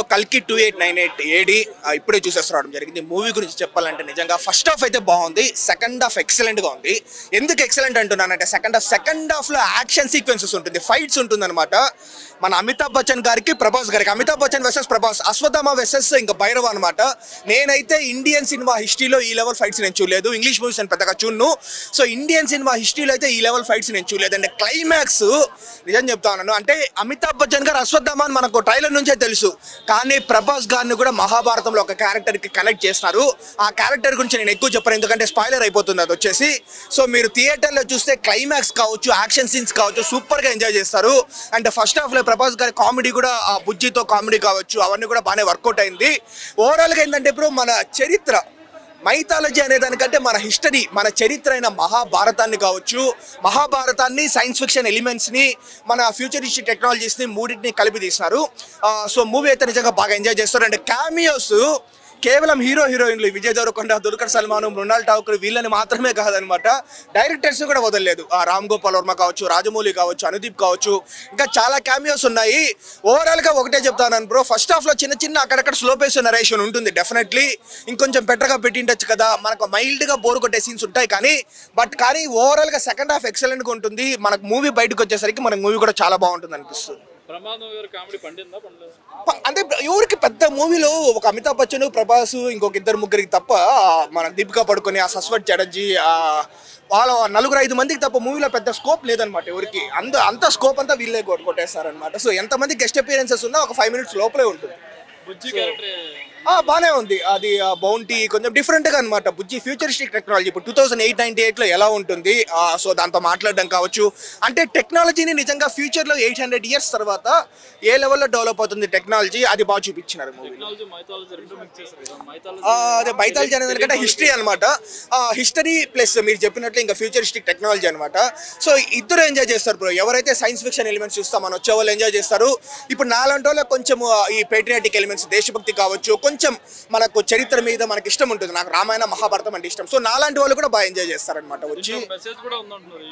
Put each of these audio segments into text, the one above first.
కల్కి two eight nine eight AD ఆ, ఇప్పుడే చూసేసి రావడం జరిగింది మూవీ గురించి చెప్పాలంటే నిజంగా ఫస్ట్ హాఫ్ అయితే బాగుంది సెకండ్ హాఫ్ ఎక్సలెంట్గా ఉంది ఎందుకు ఎక్సలెంట్ అంటున్నానంటే సెకండ్ హాఫ్ సెకండ్ హాఫ్లో యాక్షన్ సీక్వెన్సెస్ ఉంటుంది ఫైట్స్ ఉంటుందన్నమాట మన అమితాబ్ బచ్చన్ గారికి ప్రభాస్ గారికి అమితాబ్ బచ్చన్ వెసెస్ ప్రభాస్ అశ్వత్థామ వెసెస్ ఇంకా భైరవ అనమాట నేనైతే ఇండియన్ సినిమా హిస్టరీలో ఈ లెవెల్ ఫైట్స్ నేను చూడలేదు ఇంగ్లీష్ మూవీస్ నేను పెద్దగా చూడను సో ఇండియన్ సినిమా హిస్టరీలో అయితే ఈ లెవెల్ ఫైట్స్ నేను చూడలేదు అంటే క్లైమాక్స్ నిజం చెప్తా ఉన్నాను అంటే అమితాబ్ బచ్చన్ గారు అశ్వత్థామ అని మనకు ట్రైలర్ నుంచే తెలుసు కానీ ప్రభాస్ గారిని కూడా మహాభారతంలో ఒక క్యారెక్టర్కి కనెక్ట్ చేస్తున్నారు ఆ క్యారెక్టర్ గురించి నేను ఎక్కువ చెప్పను ఎందుకంటే స్పాయిలర్ అయిపోతుంది అది వచ్చేసి సో మీరు థియేటర్లో చూస్తే క్లైమాక్స్ కావచ్చు యాక్షన్ సీన్స్ కావచ్చు సూపర్గా ఎంజాయ్ చేస్తారు అండ్ ఫస్ట్ హాఫ్లో ప్రభాస్ గారి కామెడీ కూడా ఆ బుజ్జితో కామెడీ కావచ్చు అవన్నీ కూడా బాగానే వర్కౌట్ అయింది ఓవరాల్గా ఏంటంటే ఇప్పుడు మన చరిత్ర మైథాలజీ అనే దానికంటే మన హిస్టరీ మన చరిత్ర అయిన మహాభారతాన్ని కావచ్చు మహాభారతాన్ని సైన్స్ ఫిక్షన్ ఎలిమెంట్స్ని మన ఫ్యూచరిస్టిక్ టెక్నాలజీస్ని మూడింటిని కలిపి తీసినారు ఆ, సో మూవీ అయితే నిజంగా బాగా ఎంజాయ్ చేస్తారు అండ్ క్యామియోస్ కేవలం హీరో హీరోయిన్లు విజయ్ దేవరకొండ దుల్కర్ సల్మాన్ మృణాల్ ఠాకూర్ వీళ్ళని మాత్రమే కాదనమాట డైరెక్టర్స్ కూడా వదలలేదు ఆ రామ్ గోపాల్ వర్మ కావచ్చు రాజమౌళి కావచ్చు అనుదీప్ కావచ్చు ఇంకా చాలా క్యామియోస్ ఉన్నాయి ఓవరాల్ గా ఒకటే చెప్తాను బ్రో ఫస్ట్ హాఫ్ లో చిన్న చిన్న అక్కడక్కడ స్లో పేస్ నరేషన్ ఉంటుంది డెఫినెట్లీ ఇంకొంచెం బెటర్ గా పెట్టిండొచ్చు కదా మనకు మైల్డ్ గా బోర్ కొట్టే సీన్స్ ఉంటాయి కానీ బట్ కానీ ఓవరాల్ గా సెకండ్ హాఫ్ ఎక్సలెంట్ గా ఉంటుంది మనకు మూవీ బయటకు వచ్చేసరికి మనకు మూవీ కూడా చాలా బాగుంటుంది అనిపిస్తుంది ప్రమాదం గారు కామెడీ పండిందా పండలేదు ప- అంటే ఎవరికి పెద్ద మూవీలో ఒక అమితాబ్ బచ్చన్ ప్రభాస్ ఇంకొక ఇద్దరు ముగ్గురికి తప్ప మన దీపికా పడుకొని ఆ సస్వత్ చటర్జీ ఆ వాళ్ళ నలుగురు ఐదు మందికి తప్ప మూవీలో పెద్ద స్కోప్ లేదనమాట ఎవరికి అంత అంత స్కోప్ అంతా వీళ్ళే కొట్ కొట్టేస్తారనమాట సో ఎంతమంది గెస్ట్ అపియరెన్సెస్ ఉన్నా ఒక ఫైవ్ మినిట్స్ లోపలే ఉంటుంది బుజ్జి క్యారెక్టర్ ఆ, బానే ఉంది అది బౌంటీ కొంచెం డిఫరెంట్గా అనమాట బుజ్జి ఫ్యూచరిస్టిక్ టెక్నాలజీ ఇప్పుడు టూ థౌసండ్ ఎయిట్ నైన్టీ ఎయిట్లో ఎలా ఉంటుంది ఆ, సో దాంతో మాట్లాడడం కావచ్చు అంటే టెక్నాలజీని నిజంగా ఫ్యూచర్లో ఎయిట్ హండ్రెడ్ ఇయర్స్ తర్వాత ఏ లెవెల్లో డెవలప్ అవుతుంది టెక్నాలజీ అది బాగా చూపించినారు మూవీ టెక్నాలజీ మైథాలజీ రెండు మిక్స్ చేస్తారు కదా మైథాలజీ అదే బైతాలజీ అనేది ఎందుకంటే హిస్టరీ అనమాట హిస్టరీ ప్లస్ మీరు చెప్పినట్లు ఇంకా ఫ్యూచరిస్టిక్ టెక్నాలజీ అనమాట సో ఇద్దరు ఎంజాయ్ చేస్తారు బ్రో ఎవరైతే సైన్స్ ఫిక్షన్ ఎలిమెంట్స్ చూస్తాం మన వచ్చే వాళ్ళు ఎంజాయ్ చేస్తారు ఇప్పుడు నాలాంటి వాళ్ళకి కొంచెం ఆ, ఈ పేట్రియాటిక్ ఎలిమెంట్స్ దేశభక్తి కావచ్చు కొంచెం మనకు చరిత్ర మీద మనకి ఇష్టం ఉంటుంది నాకు రామాయణ మహాభారతం అంటే ఇష్టం సో నాలాంటి వాళ్ళు కూడా బాగా ఎంజాయ్ చేస్తారనమాట వచ్చి మెసేజ్ కూడా ఉందంటున్నారు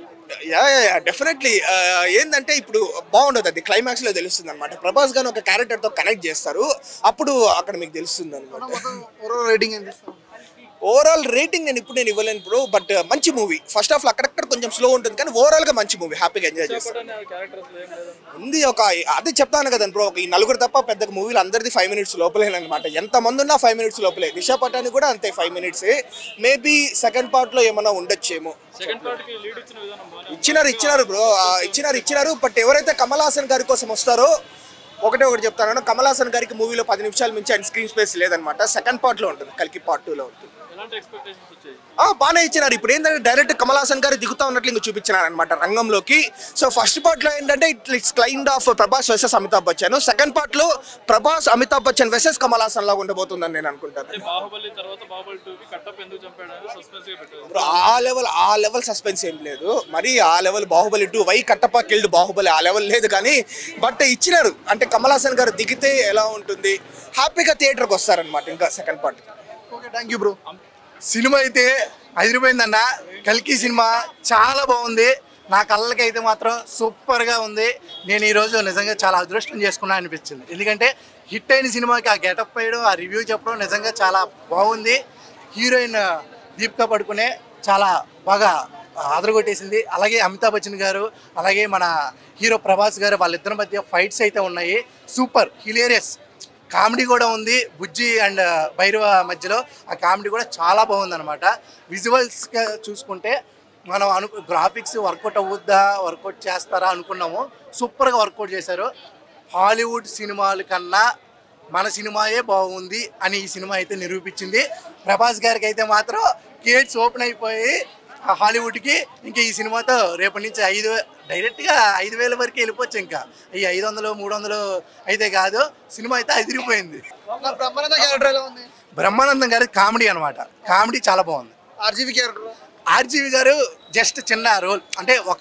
యా డెఫినెట్లీ ఏంటంటే ఇప్పుడు బాగుండదు అది క్లైమాక్స్ లో తెలుస్తుంది అనమాట ప్రభాస్ గారు ఒక క్యారెక్టర్ తో కనెక్ట్ చేస్తారు అప్పుడు అక్కడ మీకు తెలుస్తుంది అనమాట ఓవరాల్ రేటింగ్ ఎంత ఇస్తావు ఓవరాల్ రేటింగ్ నేను ఇప్పుడు నేను ఇవ్వలేను బ్రో బట్ మంచి మూవీ ఫస్ట్ హాఫ్ లో అక్కడక్కడ కొంచెం స్లో ఉంటుంది కానీ ఓవరాల్ గా మంచి మూవీ హ్యాపీగా ఎంజాయ్ చేస్తాను క్యారెక్టర్ అసలు ఏం లేదు ఉంది ఒక అదే చెప్తాను కదా బ్రో ఒక ఈ నలుగురు తప్ప పెద్ద మూవీలు అందరిది ఫైవ్ మినిట్స్ లోపలే అనమాట ఎంత మంది ఉన్నా ఫైవ్ మినిట్స్ లోపలే దిశా పటాని కూడా అంతే five minutes maybe second part లో ఏమైనా ఉండొచ్చేమో సెకండ్ పార్ట్ కి లీడ్ ఇచ్చిన విధానం బాగా ఇచ్చినారు ఇచ్చినారు బ్రో ఇచ్చినారు ఇచ్చినారు బట్ ఎవరైతే కమల్ హాసన్ గారి కోసం వస్తారో ఒకటే ఒకటి చెప్తాను కమల్ హాసన్ గారికి మూవీలో పది నిమిషాల మించి ఆయన స్క్రీన్ స్పేస్ లేదనమాట సెకండ్ పార్ట్ లో ఉంటుంది కలికి పార్ట్ టూలో ఉంటుంది ఎలాంటి ఎక్స్పెక్టేషన్స్ వచ్చాయి ఆ, బాగానే ఇచ్చినారు ఇప్పుడు ఏంటంటే డైరెక్ట్ కమల్ హాసన్ గారు దిగుతా ఉన్నట్లు ఇంక చూపించినారు అనమాట రంగంలోకి సో ఫస్ట్ పార్ట్ లో ఏంటంటే it's kind of Prabhas versus Amitabh Bachchan second part లో ప్రభాస్ అమితాబ్ బచ్చన్ వెసెస్ కమల్ హాసన్ లాగా ఉండబోతుందని నేను అనుకుంటాను అంటే బాహుబలి తర్వాత బాహుబలి టూ కి కట్టప్ ఎందుకు చంపాడు అనేది సస్పెన్స్ గా పెట్టారు ఇప్పుడు ఆ లెవెల్ ఆ లెవెల్ సస్పెన్స్ ఏం లేదు మరి ఆ level Baahubali two why Kattappa killed Baahubali ఆ లెవెల్ లేదు కానీ బట్ ఇచ్చినారు అంటే కమల్ హాసన్ గారు దిగితే ఎలా ఉంటుంది హ్యాపీగా థియేటర్కి వస్తారనమాట ఇంకా second part okay thank you bro సినిమా అయితే అదిరిపోయిందన్న కల్కి సినిమా చాలా బాగుంది నా కళ్ళకి అయితే మాత్రం సూపర్గా ఉంది నేను ఈరోజు నిజంగా చాలా అదృష్టం చేసుకున్నా అనిపించింది ఎందుకంటే హిట్ అయిన సినిమాకి ఆ గెటప్ వేయడం ఆ రివ్యూ చెప్పడం నిజంగా చాలా బాగుంది హీరోయిన్ దీపికా పడుకునే చాలా బాగా ఆదరగొట్టేసింది అలాగే అమితాబ్ బచ్చన్ గారు అలాగే మన హీరో ప్రభాస్ గారు వాళ్ళిద్దరి మధ్య ఫైట్స్ అయితే ఉన్నాయి సూపర్ హిలేరియస్ కామెడీ కూడా ఉంది బుజ్జి అండ్ భైరవ మధ్యలో ఆ కామెడీ కూడా చాలా బాగుంది అనమాట విజువల్స్గా చూసుకుంటే మనం అను గ్రాఫిక్స్ వర్కౌట్ అవుద్దా వర్కౌట్ చేస్తారా అనుకున్నాము సూపర్గా వర్కౌట్ చేశారు హాలీవుడ్ సినిమాల కన్నా మన సినిమాయే బాగుంది అని ఈ సినిమా అయితే నిరూపించింది ప్రభాస్ గారికి అయితే మాత్రం గేట్స్ ఓపెన్ అయిపోయి ఆ హాలీవుడ్కి ఇంకా ఈ సినిమాతో రేపటి నుంచి ఐదు డైరెక్ట్గా ఐదు వేల వరకు వెళ్ళిపోవచ్చు ఇంకా ఈ ఐదు వందలు మూడు వందలు అయితే కాదు సినిమా అయితే అదిరిపోయింది బ్రహ్మానంద క్యారెక్టర్ ఎలా ఉంది బ్రహ్మానందం గారి కామెడీ అనమాట కామెడీ చాలా బాగుంది ఆర్జీవి క్యారెక్టర్ ఆర్జీవి గారు జస్ట్ చిన్న రోల్ అంటే ఒక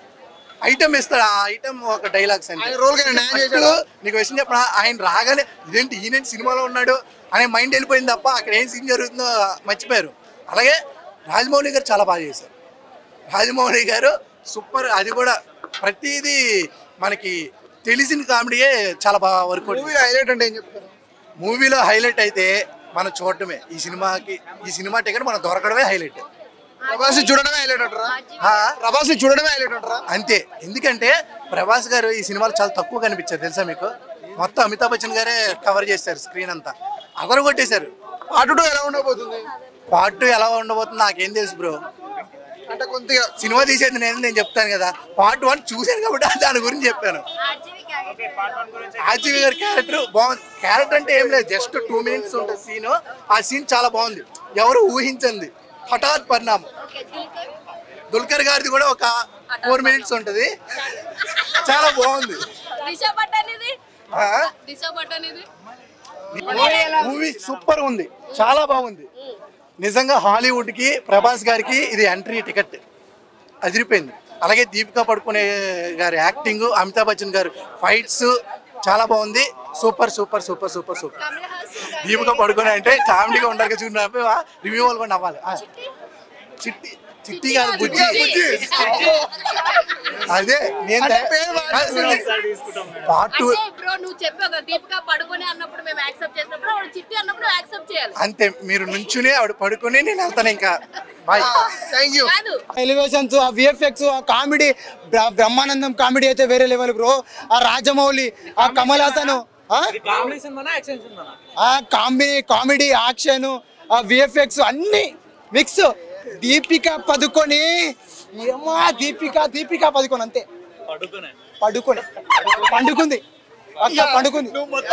ఐటమ్ ఇస్తాడు ఆ ఐటమ్ ఒక డైలాగ్స్ అంటే ఆయన role కి ఆయన న్యాయం చేశాడా? ఇప్పుడు నీకు విషయం చెప్పిన ఆయన రాగానే ఇదేంటి ఈయన సినిమాలో ఉన్నాడు అనే మైండ్ వెళ్ళిపోయింది తప్ప అక్కడ ఏం సీన్ జరుగుతుందో మర్చిపోయారు అలాగే రాజమౌళి గారు చాలా బాగా చేశారు రాజమౌళి గారు సూపర్ అది కూడా ప్రతిదీ మనకి తెలిసిన కామెడీయే చాలా బాగా వర్క్ మూవీ హైలైట్ అంటే ఏం చెప్తారు మూవీలో హైలైట్ అయితే మనం చూడటమే ఈ సినిమాకి ఈ సినిమా టికెట్ మనం దొరకడమే హైలైట్ ప్రభాస్ ని చూడడమే హైలైట్ అంటారా ప్రభాస్ ని చూడడమే హైలైట్ అంటారా అంతే ఎందుకంటే ప్రభాస్ గారు ఈ సినిమాలో చాలా తక్కువ కనిపించారు తెలుసా మీకు మొత్తం అమితాబ్ బచ్చన్ గారే కవర్ చేశారు స్క్రీన్ అంతా అగరు కొట్టేశారు పార్ట్ టూ ఎలా ఉండబోతుంది పార్ట్ టూ ఎలా ఉండబోతుంది నాకేం తెలుసు బ్రో అంటే కొద్దిగా సినిమా తీసేది నేను నేను చెప్తాను కదా పార్ట్ వన్ చూశాను కాబట్టి దాని గురించి చెప్పాను ఆర్జీవి గారి క్యారెక్టర్ బాగుంది క్యారెక్టర్ అంటే ఏం లేదు జస్ట్ టూ మినిట్స్ ఉంటుంది సీన్ ఆ సీన్ చాలా బాగుంది ఎవరు ఊహించింది హఠాత్ పరిణామం దుల్కర్ గారిది కూడా ఒక ఫోర్ మినిట్స్ ఉంటుంది చాలా బాగుంది దిశ పట్టనిది ఆ? దిశ పట్టనిది మూవీ సూపర్ ఉంది చాలా బాగుంది నిజంగా హాలీవుడ్ కి ప్రభాస్ గారికి ఇది ఎంట్రీ టికెట్ అదిరిపోయింది అలాగే దీపికా పడుకునే గారి యాక్టింగ్ అమితాబ్ బచ్చన్ గారు ఫైట్స్ చాలా బాగుంది super super super super super Kamal Haasan Deepika Padukone అంటే కామెడీగా ఉండాలి చూడ రివ్యూ వాళ్ళు కూడా నవ్వాలి ఆ, చిట్టి చిట్టి కాదు బుజ్జి అదే నేను పార్ట్ టూ అంటే బ్రో నువ్వు చెప్పావు కదా దీపిక పడుకొని అన్నప్పుడు మేము యాక్సెప్ట్ చేసినప్పుడు ఆవిడ చిట్టి అన్నప్పుడు యాక్సెప్ట్ చేయాలి అంతే మీరు నుంచునే ఆవిడ పడుకుని నేను వెళ్తాను ఇంకా బాయ్ థ్యాంక్ యూ కాదు ఎలివేషన్స్ ఆ విఎఫ్ఎక్స్ ఆ కామెడీ బ్రహ్మానందం కామెడీ అయితే వేరే లెవెల్ బ్రో ఆ రాజమౌళి ఆ కమల్ హాసన్ ఆ కామెడీ కామెడీ యాక్షన్ ఆ విఎఫ్ఎక్స్ అన్ని మిక్స్ దీపిక పదుకొని ఏమా దీపిక దీపిక పదుకొని అంతే పడుకొని పండుకుంది అక్క పండుకుంది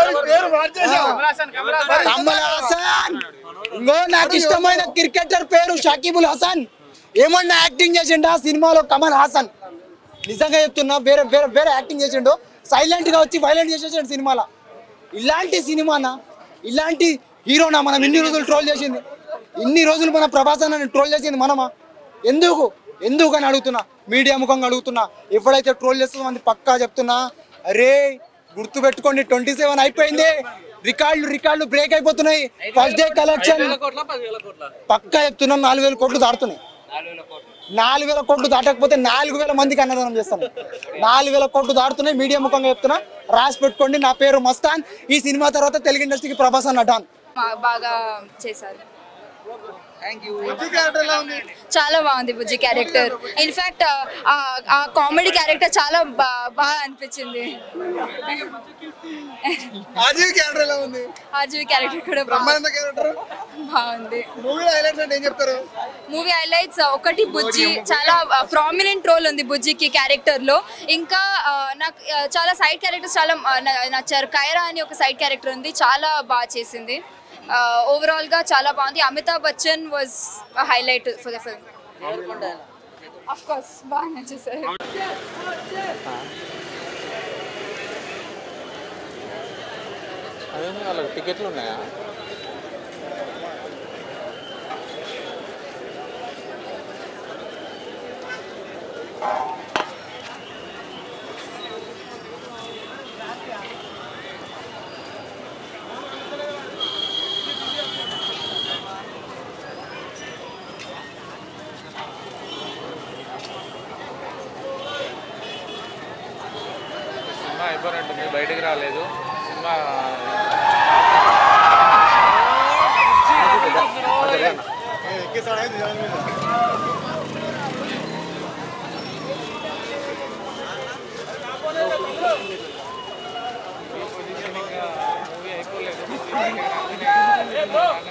కమల్ హాసన్ ఇంకో నాకు ఇష్టమైన క్రికెటర్ పేరు షకీబుల్ హసన్ ఏమన్నా యాక్టింగ్ చేసిండా సినిమాలో కమల్ హాసన్ నిజంగా చెప్తున్నా వేరే వేరే వేరే యాక్టింగ్ చేసిండు సైలెంట్ గా వచ్చి వైలెంట్ చేసేసాడు సినిమాలో ఇలాంటి సినిమానా ఇలాంటి హీరోనా మనం ఇన్ని రోజులు ట్రోల్ చేసింది ఇన్ని రోజులు మన ప్రభాస్ అన్న ట్రోల్ చేసింది మనమా ఎందుకు ఎందుకు అని అడుగుతున్నా మీడియా ముఖంగా అడుగుతున్నా ఎవడైతే ట్రోల్ చేస్తుందో మంది పక్కా చెప్తున్నా అరే గుర్తు పెట్టుకోండి ట్వంటీ సెవెన్ అయిపోయింది రికార్డులు రికార్డులు బ్రేక్ అయిపోతున్నాయి ఫస్ట్ డే కలెక్షన్ పక్కా చెప్తున్నా నాలుగు వేల కోట్లు దాటుతున్నాయి నాలుగు వేల కోట్లు దాటకపోతే నాలుగు వేల మందికి అన్నదానం చేస్తాను నాలుగు వేల కోట్లు దాటుతున్నాయి మీడియా ముఖంగా చెప్తున్నా రాసి పెట్టుకోండి నా పేరు మస్తాన్ ఈ సినిమా తర్వాత తెలుగు ఇండస్ట్రీకి ప్రభాస్ అన్న డాన్ బాగా చేశారు క్యారెక్టర్ ఎలా ఉంది చాలా బాగుంది బుజ్జి క్యారెక్టర్ ఇన్ఫాక్ట్ ఆ కామెడీ క్యారెక్టర్ చాలా బా- బాగా అనిపించింది ఆర్జీవి క్యారెక్టర్ ఎలా ఉంది ఆర్జీవి క్యారెక్టర్ కూడా బాగా- బ్రహ్మానంద క్యారెక్టర్ బాగుంది మూవీ హైలైట్స్ అంటే ఏం చెప్తారు మూవీ హైలైట్స్ ఒకటి బుజ్జి చాలా ప్రామినెంట్ రోల్ ఉంది బుజ్జికి క్యారెక్టర్ లో ఇంకా ఆ, నాకు ఆ, చాలా సైడ్ క్యారెక్టర్స్ చాలా ఆ, న- నచ్చారు కైరా అని ఒక సైడ్ క్యారెక్టర్ ఉంది చాలా బాగా చేసింది ఓవరాల్ గా చాలా బాగుంది Amitabh Bachchan was highlight for the film of course బాగా నచ్చేసారు అదే వాళ్ళకి టికెట్లు ఉన్నాయా సినిమా అయిపోయినట్టుంది బయటికి రాలేదు సినిమా మూవీ అయిపోలేదు